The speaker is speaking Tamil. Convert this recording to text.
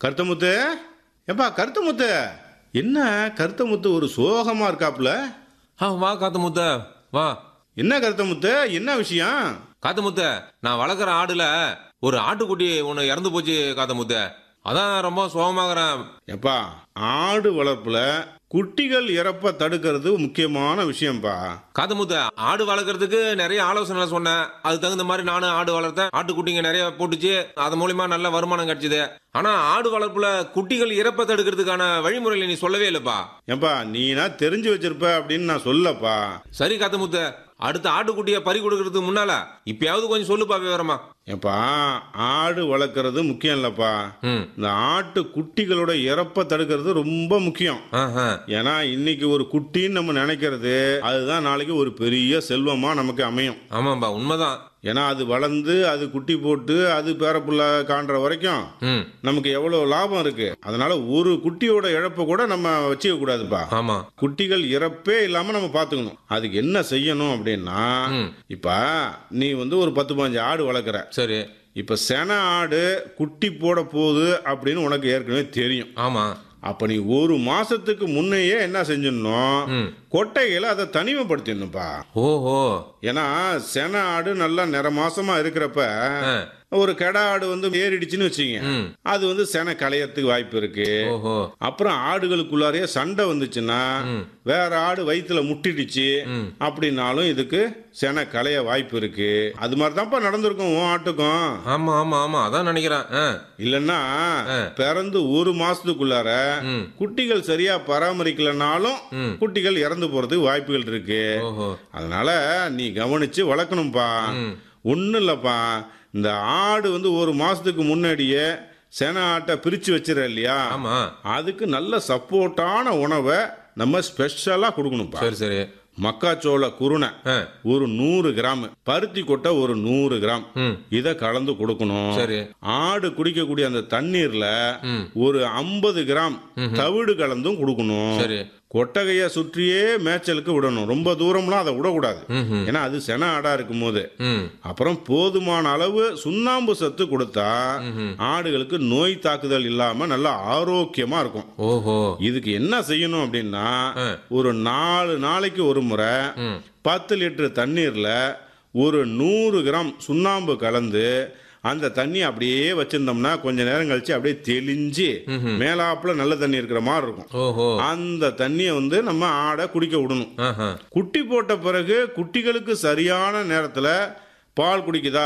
கருத்தமுத்து ஏப்பா கருத்தமுத்து என்ன கருத்தமுத்து ஒரு சோகமா இருக்காப்புல ஆ வா காத்து முத்த வா என்ன கருத்தமுத்து என்ன விஷயம் காத்து முத்த நான் வளர்க்குற ஆடுல ஒரு ஆட்டுக்குட்டி ஒன்று இறந்து போச்சு காத்து முத்த அதான் ரொம்ப சோகமாகறேன் ஏப்பா ஆடு வளர்ப்புல குட்டிகள் இறப்ப தடுக்கிறது முக்கியமான விஷயம்ப்பா காத்து முத்த ஆடு வளர்க்கறதுக்கு நிறைய ஆலோசனை சொன்னேன் அது தகுந்த மாதிரி நானும் ஆடு வளர்த்தேன் ஆட்டுக்குட்டிங்க நிறைய போட்டுச்சு அது மூலியமா நல்ல வருமானம் கிடைச்சது ஆனா ஆடு வளர்ப்புல குட்டிகள் இறப்பை தடுக்கிறதுக்கான வழிமுறைகளை நீ சொல்லவே இல்லப்பா ஏப்பா நீனா தெரிஞ்சு வச்சிருப்ப அப்படின்னு நான் சொல்லப்பா சரி காத்து முத்த அடுத்த ஆட்டுக்குட்டியை பறி கொடுக்கறதுக்கு முன்னால இப்பயாவது கொஞ்சம் சொல்லுப்பா விவரமா ஏப்பா ஆடு வளர்க்கறது முக்கியம் இல்லப்பா ம் இந்த ஆட்டு குட்டிகளோட இறப்ப தடுக்கிறது ரொம்ப முக்கியம் ஆஹா ஏன்னா இன்னைக்கு ஒரு குட்டின்னு நம்ம நினைக்கிறது அதுதான் நாளைக்கு ஒரு பெரிய செல்வமா நமக்கு அமையும் ஆமாம்பா உண்மைதான் ஏன்னா அது வளர்ந்து அது குட்டி போட்டு அது பேரப்புள்ள காண்ற வரைக்கும் ம் நமக்கு எவ்வளவு லாபம் இருக்கு அதனால ஒரு குட்டியோட இழப்பை கூட நம்ம வச்சுக்க கூடாதுப்பா ஆமா குட்டிகள் இறப்பே இல்லாம நம்ம பாத்துக்கணும் அதுக்கு என்ன செய்யணும் அப்படின்னா ம். இப்ப நீ வந்து ஒரு பத்து பதினஞ்சு ஆடு வளர்க்குற சரி இப்ப சென ஆடு குட்டி போட போகுது அப்படின்னு உனக்கு ஏற்கனவே தெரியும் ஆமா அப்ப நீ ஒரு மாசத்துக்கு முன்னையே என்ன செஞ்சிடணும் ம். கொட்டைகளை அதை தனிமைப்படுத்திடணும்ப்பா ஓஹோ ஏன்னா சென ஆடு நல்லா நிற மாசமா இருக்கிறப்ப ஆ, ஒரு கெடா ஆடு வந்து ஏறிடுச்சுன்னு வச்சுங்க ம். அது வந்து சென களையறதுக்கு வாய்ப்பு இருக்கு ஓஹோ அப்புறம் ஆடுகளுக்குள்ளாரையே சண்டை வந்துச்சுன்னா வேற ஆடு வயித்துல முட்டிடுச்சு ம். அப்படின்னாலும் இதுக்கு சென களைய வாய்ப்பு இருக்கு அது மாதிரி தான்ப்பா நடந்திருக்கும் உன் ஆட்டுக்கும் ஆமா ஆமா ஆமா அதான் நினைக்கிறேன் ஆ, இல்லைன்னா பிறந்து ஒரு மாசத்துக்குள்ளார ம். குட்டிகள் சரியா பராமரிக்கலனாலும் ம். குட்டிகள் இறந்து போறதுக்கு வாய்ப்புகள் இருக்கு ஓஹோ அதனால நீ கவனிச்சு வளர்க்கணும்ப்பா ம். ஒன்றும் இல்லைப்பா இந்த ஆடு வந்து ஒரு மாசத்துக்கு முன்னாடியே சென ஆட்டை பிரிச்சு வச்சிட இல்லையா ஆமா அதுக்கு நல்ல சப்போர்ட்டான உணவை நம்ம ஸ்பெஷலா கொடுக்கணும்ப்பா சரி சரி மக்காச்சோள குருணை ஆ, ஒரு நூறு கிராம் பருத்தி கொட்டை ஒரு நூறு கிராம் ம் இதை கலந்து கொடுக்கணும் சரி ஆடு குடிக்கக்கூடிய அந்த தண்ணீர்ல ம் ஒரு ஐம்பது கிராம் தவிடு கலந்தும் கொடுக்கணும் சரி கொட்டகையை சுற்றியே மேய்ச்சலுக்கு விடணும் ரொம்ப தூரம்லாம் அதை விடக்கூடாது ம்ஹும். ஏன்னா அது சென ஆடா இருக்கும் போது ம் அப்புறம் போதுமான அளவு சுண்ணாம்பு சத்து கொடுத்தா ஆடுகளுக்கு நோய் தாக்குதல் இல்லாம நல்லா ஆரோக்கியமா இருக்கும் ஓஹோ இதுக்கு என்ன செய்யணும் அப்படின்னா ஆ. ஒரு நாலு நாளைக்கு ஒரு முறை ம் பத்து லிட்டர் தண்ணீர்ல ஒரு நூறு கிராம் சுண்ணாம்பு கலந்து அந்த தண்ணி அப்படியே வச்சிருந்தோம்னா கொஞ்ச நேரம் கழிச்சு அப்படியே தெளிஞ்சு மேலாப்புல நல்ல தண்ணி இருக்கிற மாதிரி இருக்கும் ஓஹோ அந்த தண்ணியை வந்து நம்ம ஆடை குடிக்க விடணும் ஆஹா குட்டி போட்ட பிறகு குட்டிகளுக்கு சரியான நேரத்துல பால் குடிக்குதா